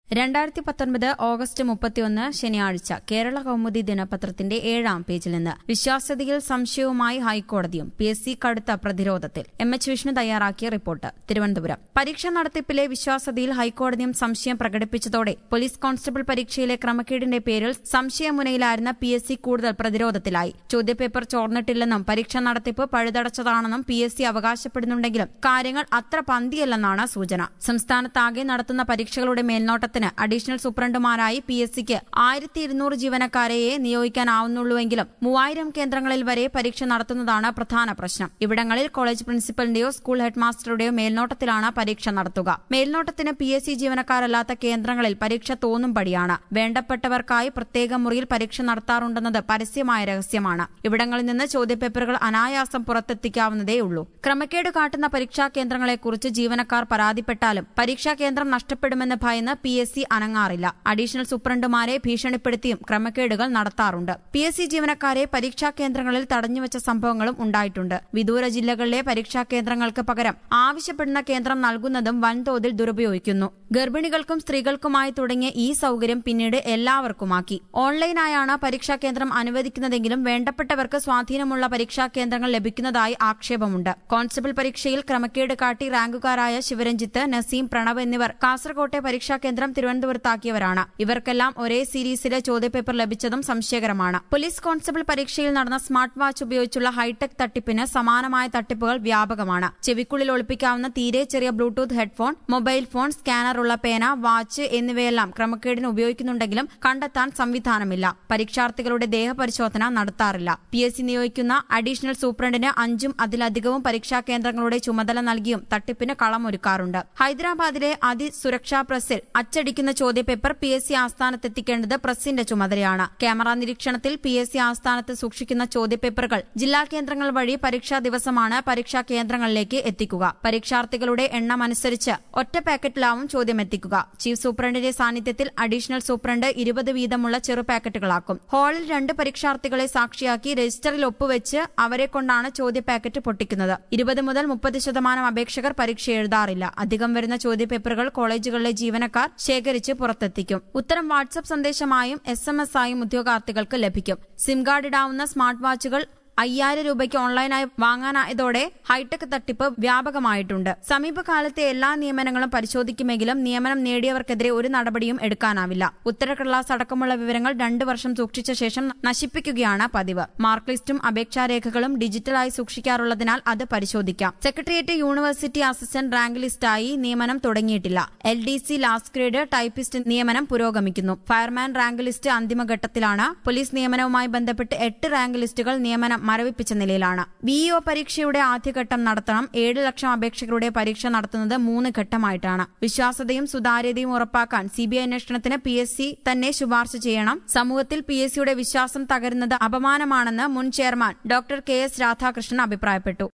രണ്ടായിരത്തി പത്തൊൻപത് ഓഗസ്റ്റ് മുപ്പത്തിയൊന്ന് ശനിയാഴ്ച കേരള കൗമുദി ദിനപത്രത്തിന്റെ ഏഴാം പേജിൽ നിന്ന് വിശ്വാസ്യതയിൽ സംശയവുമായി ഹൈക്കോടതിയും പി എസ് സി കടുത്ത പ്രതിരോധത്തിൽ എം എച്ച് വിഷ്ണു തയ്യാറാക്കിയ റിപ്പോർട്ട് തിരുവനന്തപുരം പരീക്ഷാ നടത്തിപ്പിലെ വിശ്വാസ്യതയിൽ ഹൈക്കോടതിയും സംശയം പ്രകടിപ്പിച്ചതോടെ പോലീസ് കോൺസ്റ്റബിൾ പരീക്ഷയിലെ ക്രമക്കേടിന്റെ പേരിൽ സംശയമുനയിലായിരുന്ന പി എസ് സി കൂടുതൽ പ്രതിരോധത്തിലായി ചോദ്യപേപ്പർ ചോർന്നിട്ടില്ലെന്നും പരീക്ഷാ നടത്തിപ്പ് പഴുതടച്ചതാണെന്നും പി എസ് സി അവകാശപ്പെടുന്നുണ്ടെങ്കിലും കാര്യങ്ങൾ അത്ര പന്തിയല്ലെന്നാണ് സൂചന സംസ്ഥാനത്താകെ നടത്തുന്ന പരീക്ഷകളുടെ മേൽനോട്ടത്തിന് അഡീഷണൽ സൂപ്രണ്ടുമാരായി പി എസ് സിക്ക് ആയിരത്തി ഇരുന്നൂറ് ജീവനക്കാരെയെ നിയോഗിക്കാനാവുന്നുള്ളൂവെങ്കിലും മൂവായിരം കേന്ദ്രങ്ങളിൽ വരെ പരീക്ഷ നടത്തുന്നതാണ് പ്രധാന പ്രശ്നം ഇവിടങ്ങളിൽ കോളേജ് പ്രിൻസിപ്പലിന്റെയോ സ്കൂൾ ഹെഡ് മാസ്റ്ററുടെയോ മേൽനോട്ടത്തിലാണ് പരീക്ഷ നടത്തുക മേൽനോട്ടത്തിന് പി എസ് സി ജീവനക്കാരല്ലാത്ത കേന്ദ്രങ്ങളിൽ പരീക്ഷ തോന്നുംപടിയാണ് വേണ്ടപ്പെട്ടവർക്കായി പ്രത്യേക മുറിയിൽ പരീക്ഷ നടത്താറുണ്ടെന്നത് പരസ്യമായ രഹസ്യമാണ് ഇവിടങ്ങളിൽ നിന്ന് ചോദ്യപേപ്പറുകൾ അനായാസം പുറത്തെത്തിക്കാവുന്നതേയുള്ളൂ ക്രമക്കേട് കാട്ടുന്ന പരീക്ഷാ കേന്ദ്രങ്ങളെക്കുറിച്ച് ജീവനക്കാർ പരാതിപ്പെട്ടാലും പരീക്ഷാ കേന്ദ്രം നഷ്ടപ്പെടുമെന്ന് ഭയന്ന് പി എസ് സി അനങ്ങാറില്ല അഡീഷണൽ സൂപ്രണ്ടുമാരെ ഭീഷണിപ്പെടുത്തിയും ക്രമക്കേടുകൾ നടത്താറുണ്ട് പി എസ് സി ജീവനക്കാരെ പരീക്ഷാ കേന്ദ്രങ്ങളിൽ തടഞ്ഞുവച്ച സംഭവങ്ങളും ഉണ്ടായിട്ടുണ്ട് വിദൂര ജില്ലകളിലെ പരീക്ഷാ കേന്ദ്രങ്ങൾക്ക് പകരം ആവശ്യപ്പെടുന്ന കേന്ദ്രം നൽകുന്നതും വൻതോതിൽ ദുരുപയോഗിക്കുന്നു ഗർഭിണികൾക്കും സ്ത്രീകൾക്കുമായി തുടങ്ങിയ ഈ സൌകര്യം പിന്നീട് എല്ലാവർക്കുമാക്കി ഓൺലൈനായാണ് പരീക്ഷാ കേന്ദ്രം അനുവദിക്കുന്നതെങ്കിലും വേണ്ടപ്പെട്ടവർക്ക് സ്വാധീനമുള്ള പരീക്ഷാ കേന്ദ്രങ്ങൾ ലഭിക്കുന്നതായി ആക്ഷേപമുണ്ട് കോൺസ്റ്റബിൾ പരീക്ഷയിൽ ക്രമക്കേട് കാട്ടി റാങ്കുകാരായ ശിവരഞ്ജിത്ത് നസീം പ്രണവ് എന്നിവർ കാസർകോട്ടെ പരീക്ഷാ കേന്ദ്രം തിരുവനന്തപുരത്താക്കിയവരാണ് ഇവർക്കെല്ലാം ഒരേ സീരീസിലെ ചോദ്യപേപ്പർ ലഭിച്ചതും സംശയകരമാണ് പോലീസ് കോൺസ്റ്റബിൾ പരീക്ഷയിൽ നടന്ന സ്മാർട്ട് വാച്ച് ഉപയോഗിച്ചുള്ള ഹൈടെക് തട്ടിപ്പിന് സമാനമായ തട്ടിപ്പുകൾ വ്യാപകമാണ് ചെവിക്കുള്ളിൽ ഒളിപ്പിക്കാവുന്ന തീരെ ചെറിയ ബ്ലൂടൂത്ത് ഹെഡ്ഫോൺ മൊബൈൽ ഫോൺ സ്കാനറുള്ള പേന വാച്ച് എന്നിവയെല്ലാം ക്രമക്കേടിന് ഉപയോഗിക്കുന്നുണ്ടെങ്കിലും കണ്ടെത്താൻ സംവിധാനമില്ല പരീക്ഷാർത്ഥികളുടെ ദേഹപരിശോധന നടത്താറില്ല പി എസ് സി നിയോഗിക്കുന്ന അഡീഷണൽ സൂപ്രണ്ടിന് അഞ്ചും അതിലധികവും പരീക്ഷാ കേന്ദ്രങ്ങളുടെ ചുമതല നൽകിയും തട്ടിപ്പിന് കളമൊരുക്കാറുണ്ട് ഹൈദരാബാദിലെ അതിസുരക്ഷാ പ്രസിൽ അച്ചടിക്കുന്ന ചോദ്യപേപ്പർ പി എസ് സി ആസ്ഥാനത്തെത്തിക്കേണ്ടത് പ്രസിന്റെ ചുമതലയാണ് ക്യാമറ നിരീക്ഷണത്തിൽ പി എസ് സി ആസ്ഥാനത്ത് സൂക്ഷിക്കുന്ന ചോദ്യപേപ്പറുകൾ ജില്ലാ കേന്ദ്രങ്ങൾ വഴി പരീക്ഷാ ദിവസമാണ് പരീക്ഷാ കേന്ദ്രങ്ങളിലേക്ക് എത്തിക്കുക പരീക്ഷാർത്ഥികളുടെ എണ്ണം അനുസരിച്ച് ഒറ്റ പാക്കറ്റിലാവും ചോദ്യം എത്തിക്കുക ചീഫ് സൂപ്രണ്ടിന്റെ സാന്നിധ്യത്തിൽ അഡീഷണൽ സൂപ്രണ്ട് ഇരുപത് വീതമുള്ള ചെറു പാക്കറ്റുകളാക്കും ഹാളിൽ രണ്ട് പരീക്ഷാർത്ഥികളെ സാക്ഷിയാക്കി രജിസ്റ്ററിൽ ഒപ്പുവെച്ച് അവരെ കൊണ്ടാണ് ചോദ്യ പാക്കറ്റ് പൊട്ടിക്കുന്നത് ഇരുപത് മുതൽ മുപ്പത് ശതമാനം അപേക്ഷകർ പരീക്ഷ എഴുതാറില്ല അധികം വരുന്ന ചോദ്യപേപ്പറുകൾ കോളേജുകളിലെ ജീവനക്കാർ ശേഖരിച്ച് പുറത്തെത്തിക്കും ഉത്തരം വാട്സ്ആപ്പ് സന്ദേശമായും എസ് എം എസ് ആയും ഉദ്യോഗാർത്ഥികൾക്ക് ലഭിക്കും സിം കാർഡ് ഇടാവുന്ന സ്മാർട്ട് വാച്ചുകൾ അയ്യായിരം രൂപയ്ക്ക് ഓൺലൈനായി വാങ്ങാനായതോടെ ഹൈടെക് തട്ടിപ്പ് വ്യാപകമായിട്ടുണ്ട് സമീപകാലത്തെ എല്ലാ നിയമനങ്ങളും പരിശോധിക്കുമെങ്കിലും നിയമനം നേടിയവർക്കെതിരെ ഒരു നടപടിയും എടുക്കാനാവില്ല ഉത്തരക്കടലാസ് അടക്കമുള്ള വിവരങ്ങൾ രണ്ടു വർഷം സൂക്ഷിച്ച ശേഷം നശിപ്പിക്കുകയാണ് പതിവ് മാർക്ക് ലിസ്റ്റും അപേക്ഷാരേഖകളും ഡിജിറ്റലായി സൂക്ഷിക്കാറുള്ളതിനാൽ അത് പരിശോധിക്കാം സെക്രട്ടേറിയറ്റ് യൂണിവേഴ്സിറ്റി അസിസ്റ്റന്റ് റാങ്ക് ലിസ്റ്റായി നിയമനം തുടങ്ങിയിട്ടില്ല L D C last grade typist നിയമനം പുരോഗമിക്കുന്നു ഫയർമാൻ റാങ്ക് ലിസ്റ്റ് അന്തിമഘട്ടത്തിലാണ് പോലീസ് നിയമനവുമായി ബന്ധപ്പെട്ട് എട്ട് റാങ്ക് ലിസ്റ്റുകൾ നിയമനം മരവിപ്പിച്ച നിലയിലാണ് വിഇഒ പരീക്ഷയുടെ ആദ്യഘട്ടം നടത്തണം ഏഴ് ലക്ഷം അപേക്ഷകരുടെ പരീക്ഷ നടത്തുന്നത് മൂന്ന് ഘട്ടമായിട്ടാണ് വിശ്വാസതയും സുതാര്യതയും ഉറപ്പാക്കാൻ സിബിഐ അന്വേഷണത്തിന് പി എസ് സി തന്നെ ശുപാർശ ചെയ്യണം സമൂഹത്തിൽ പി എസ് സിയുടെ വിശ്വാസം തകരുന്നത് അപമാനമാണെന്ന് മുൻ chairman doctor K S Radhakrishnan അഭിപ്രായപ്പെട്ടു